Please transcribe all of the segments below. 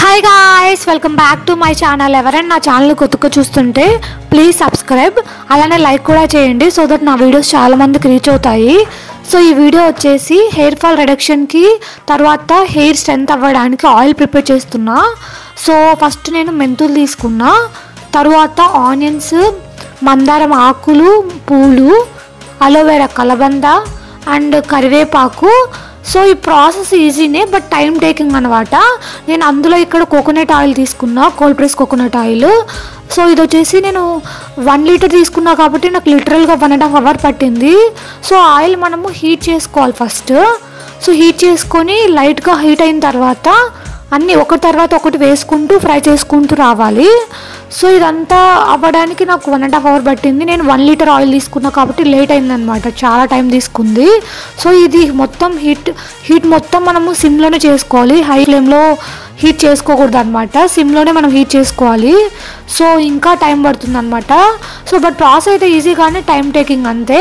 Hi guys welcome back to my channel ఎవరైనా నా channel కొత్తగా చూస్తుంటే ప్లీజ్ సబ్స్క్రైబ్ అలానే లైక్ కూడా చేయండి సో దట్ నా వీడియోస్ చాలా మందికి రీచ్ అవుతాయి సో ఈ వీడియో వచ్చేసి హెయిర్ ఫాల్ రిడక్షన్కి తర్వాత హెయిర్ స్ట్రెంత్ అవ్వడానికి ఆయిల్ ప్రిపేర్ చేస్తున్నా సో ఫస్ట్ నేను మెంతులు తీసుకున్నా తర్వాత ఆనియన్స్ మందారం ఆకులు పూలు అలోవెరా కలబంద అండ్ కరివేపాకు సో ఈ ప్రాసెస్ ఈజీనే బట్ టైం టేకింగ్ అనమాట నేను అందులో ఇక్కడ కోకోనట్ ఆయిల్ తీసుకున్నా cold press coconut oil so ఇది వచ్చేసి నేను వన్ లీటర్ తీసుకున్నా కాబట్టి నాకు లిటరల్గా వన్ అండ్ హాఫ్ అవర్ పట్టింది సో ఆయిల్ మనము హీట్ చేసుకోవాలి ఫస్ట్ సో హీట్ చేసుకొని లైట్గా హీట్ అయిన తర్వాత అన్నీ ఒకటి తర్వాత ఒకటి వేసుకుంటూ ఫ్రై చేసుకుంటూ రావాలి సో ఇదంతా అవ్వడానికి నాకు వన్ అండ్ హాఫ్ అవర్ పట్టింది నేను వన్ లీటర్ ఆయిల్ తీసుకున్నా కాబట్టి లేట్ అయిందనమాట చాలా టైం తీసుకుంది సో ఇది మొత్తం హీట్ హీట్ మొత్తం మనము సిమ్లోనే చేసుకోవాలి హై ఫ్లేమ్లో హీట్ చేసుకోకూడదు అనమాట సిమ్లోనే మనం హీట్ చేసుకోవాలి సో ఇంకా టైం పడుతుంది అనమాట సో బట్ ప్రాసెస్ అయితే ఈజీ కానీ టైం టేకింగ్ అంతే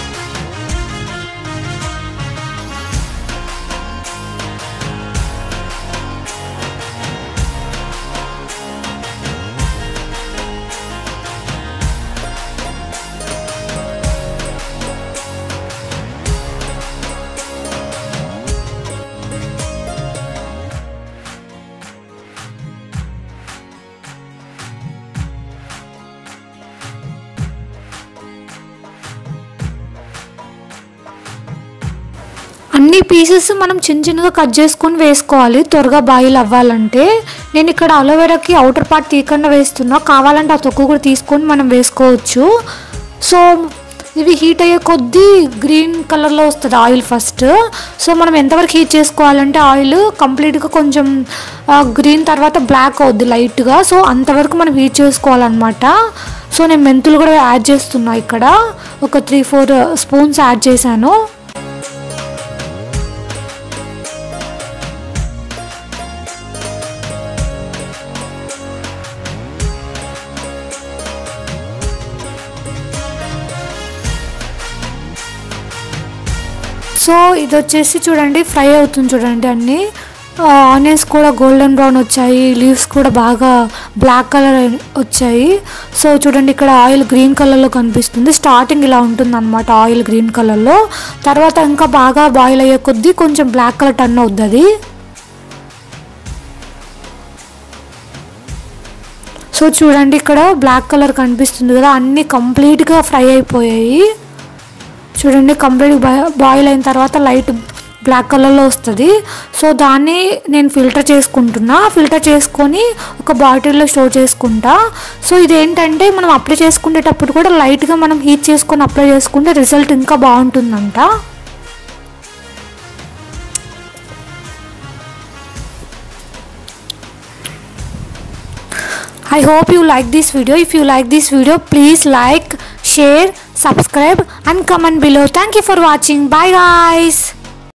అన్ని పీసెస్ మనం చిన్న చిన్నగా కట్ చేసుకొని వేసుకోవాలి త్వరగా బాయిల్ అవ్వాలంటే నేను ఇక్కడ అలోవెరాకి అవుటర్ పార్ట్ తీయకుండా వేస్తున్నా కావాలంటే ఆ తొక్కు కూడా తీసుకొని మనం వేసుకోవచ్చు సో ఇవి హీట్ అయ్యే కొద్దీ గ్రీన్ కలర్లో వస్తుంది ఆయిల్ ఫస్ట్ సో మనం ఎంతవరకు హీట్ చేసుకోవాలంటే ఆయిల్ కంప్లీట్గా కొంచెం గ్రీన్ తర్వాత బ్లాక్ అవుద్ది లైట్గా సో అంతవరకు మనం హీట్ చేసుకోవాలన్నమాట సో నేను మెంతులు కూడా యాడ్ చేస్తున్నా ఇక్కడ ఒక త్రీ ఫోర్ స్పూన్స్ యాడ్ చేశాను సో ఇది వచ్చేసి చూడండి ఫ్రై అవుతుంది చూడండి అన్నీ ఆనియన్స్ కూడా గోల్డెన్ బ్రౌన్ వచ్చాయి లీవ్స్ కూడా బాగా బ్లాక్ కలర్ వచ్చాయి సో చూడండి ఇక్కడ ఆయిల్ గ్రీన్ కలర్లో కనిపిస్తుంది స్టార్టింగ్ ఇలా ఉంటుంది అనమాట ఆయిల్ గ్రీన్ కలర్లో తర్వాత ఇంకా బాగా బాయిల్ అయ్యే కొద్దీ కొంచెం బ్లాక్ కలర్ టర్న్ అవుద్ది అది సో చూడండి ఇక్కడ బ్లాక్ కలర్ కనిపిస్తుంది కదా అన్నీ కంప్లీట్గా ఫ్రై అయిపోయాయి చూడండి కంప్లీట్ బాయిల్ అయిన తర్వాత లైట్ బ్లాక్ కలర్లో వస్తుంది సో దాన్ని నేను ఫిల్టర్ చేసుకుంటున్నా ఫిల్టర్ చేసుకొని ఒక బాటిల్లో స్టోర్ చేసుకుంటా సో ఇదేంటంటే మనం అప్లై చేసుకునేటప్పుడు కూడా లైట్గా మనం హీట్ చేసుకొని అప్లై చేసుకుంటే రిజల్ట్ ఇంకా బాగుంటుందంట I hope you like this video. If you like this video, please like, share, subscribe and comment below. Thank you for watching. Bye guys.